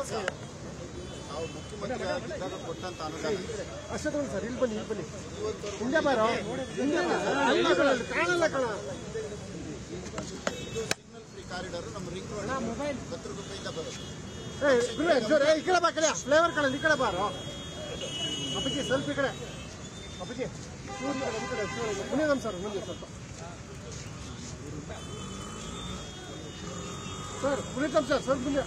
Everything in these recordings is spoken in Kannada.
ನಾವು ಮುಖ್ಯಮಂತ್ರಿ ಆಗಿದ್ದಾಗ ಕೊಟ್ಟಂತ ಅನುದಾನ ಇದೆ. ಅಷ್ಟೇ ತಗೊಂಡು ಸರ್ ಇಲ್ಲಿ ಬನ್ನಿ ಇಲ್ಲಿ ಬನ್ನಿ ಹಿಂದೆ ಬಾರೋ ಹಿಂದೆ ಬಾ. ಅಲ್ಲ ಕಣ, ಅಲ್ಲಿ ಕಾಣಲ್ಲ ಕಣ ಇದು ಸಿಗ್ನಲ್ ಫ್ರೀ ಕಾರಿಡಾರ್ ನಮ್ಮ ರಿಂಗ್ ರೋಡ್ ಹತ್ತು ರೂಪಾಯಿಂದ ಬರುತ್ತೆ ಏ ಗುರು ಜೋರ್ ಈ ಕಡೆ ಬಾ ಕಡೆ ಫ್ಲೇವರ್ ಕಡೆ ಈ ಕಡೆ ಬಾರೋ ಅಪ್ಪಜಿ ಸ್ವಲ್ಪ ಈ ಕಡೆ ಅಪ್ಪಜಿ ಚೂರು ಈ ಕಡೆ, ಈ ಕಡೆ ಚೂರು. ಮುಂದೆ ನಮ್ ಸರ್ ಮುಂದೆ ಸ್ವಲ್ಪ ಸರ್ ಪುನೀತಮ್ ಸರ್ ಸ್ವಲ್ಪ ಮುಂದೆ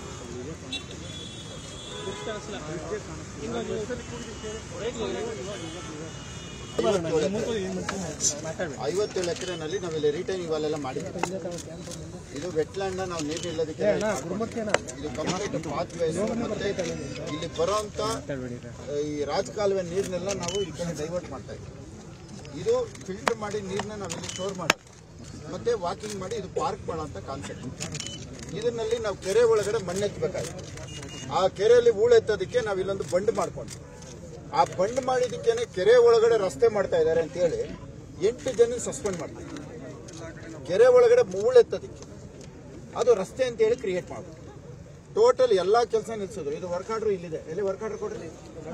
ಐವತ್ತೇಳು ಎಕರೆನಲ್ಲಿ ನಾವಿಲ್ಲಿ ರಿಟೈನಿಂಗ್ ವಾಲ್ ಎಲ್ಲ ಮಾಡಿದ್ವಿ ಇದು ವೆಟ್ಲ್ಯಾಂಡ್ ನಾವು ನೀರು ನಿಲ್ಲೋದಕ್ಕೆ ಇದು ಕಂಪ್ಲೀಟ್ ಪಾತ್ ಮತ್ತೆ ಇಲ್ಲಿ ಬರೋಂತ ಈ ರಾಜಕಾಲುವೆ ನೀರನ್ನೆಲ್ಲ ನಾವು ಈ ಕಡೆ ಡೈವರ್ಟ್ ಮಾಡ್ತಾ ಇದ್ದೀವಿ ಇದು ಫಿಲ್ಟರ್ ಮಾಡಿ ನೀರನ್ನ ನಾವಿಲ್ಲಿ ಸ್ಟೋರ್ ಮಾಡೋದು ಮತ್ತೆ ವಾಕಿಂಗ್ ಮಾಡಿ ಇದು ಪಾರ್ಕ್ ಮಾಡೋಂಥ ಕಾನ್ಸೆಪ್ಟ್ ಇದನ್ನಲ್ಲಿ ನಾವು ಕೆರೆ ಒಳಗಡೆ ಮಣ್ಣೆತ್ತಬೇಕಾಗುತ್ತೆ ಆ ಕೆರೆಯಲ್ಲಿ ಹೂಳೆತ್ತೋದಕ್ಕೆ ನಾವು ಇಲ್ಲೊಂದು ಬಂಡ್ ಮಾಡ್ಕೊಂಡು ಆ ಬಂಡ್ ಮಾಡಿದ್ದಕ್ಕೇನೆ ಕೆರೆ ಒಳಗಡೆ ರಸ್ತೆ ಮಾಡ್ತಾ ಇದ್ದಾರೆ ಅಂತೇಳಿ ಎಂಟು ಜನ ಸಸ್ಪೆಂಡ್ ಮಾಡ್ತಾರೆ ಕೆರೆ ಒಳಗಡೆ ಹೂಳೆತ್ತೋದಕ್ಕೆ ಅದು ರಸ್ತೆ ಅಂತೇಳಿ ಕ್ರಿಯೇಟ್ ಮಾಡ್ಬೇಕು ಟೋಟಲ್ ಎಲ್ಲಾ ಕೆಲಸ ನಿಲ್ಸಿದ್ರು ಇದು ವರ್ಕ್ ಆರ್ಡರ್ ಇಲ್ಲಿದೆ ಎಲ್ಲಿ ವರ್ಕ್ ಆರ್ಡರ್ ಕೊಡ್ರಿ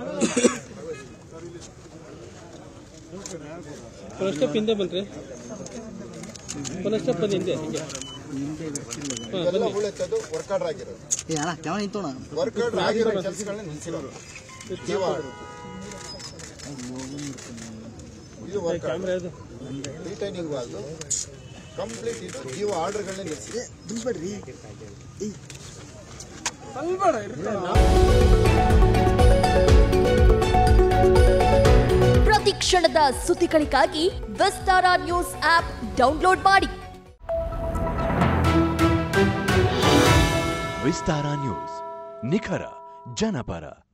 ಒಂದು ಸ್ಟೆಪ್ ಹಿಂದೆ ಬನ್ರಿ ಒಂದು ಸ್ಟೆಪ್ ಬಂದು ಹಿಂದೆ ಹಿಂಗೆ ಇದೆಲ್ಲ ಹೂಳೆತ್ತೋದು ವರ್ಕ್ ಆರ್ಡರ್ ಆಗಿರೋದು ಏ ಅಣ್ಣ ಕ್ಯಾಮರಾ ನಿಂತೋಣ ವರ್ಕ್ ಆರ್ಡರ್ ಆಗಿರೋ ಕೆಲಸಗಳನ್ನ ನಿಲ್ಸಿರೋದು ಜೀವ ಇದು ವರ್ಕ್ ಕ್ಯಾಮ್ರಾ ಇದು ರಿಟೈನಿಂಗ್ ವಾಲ್ದು ಕಂಪ್ಲೀಟ್ ಇದು ಜೀವ ಆರ್ಡರ್ಗಳನ್ನ ನಿಲ್ಸಿದೆ ಬಿಡ್ಬೇಡ್ರಿ ಪ್ರತಿ ಕ್ಷಣದ ಸುದ್ದಿಗಳಿಗಾಗಿ ವಿಸ್ತಾರ ನ್ಯೂಸ್ ಆಪ್ ಡೌನ್ಲೋಡ್ ಮಾಡಿ ವಿಸ್ತಾರ ನ್ಯೂಸ್ ನಿಖರ ಜನಪರ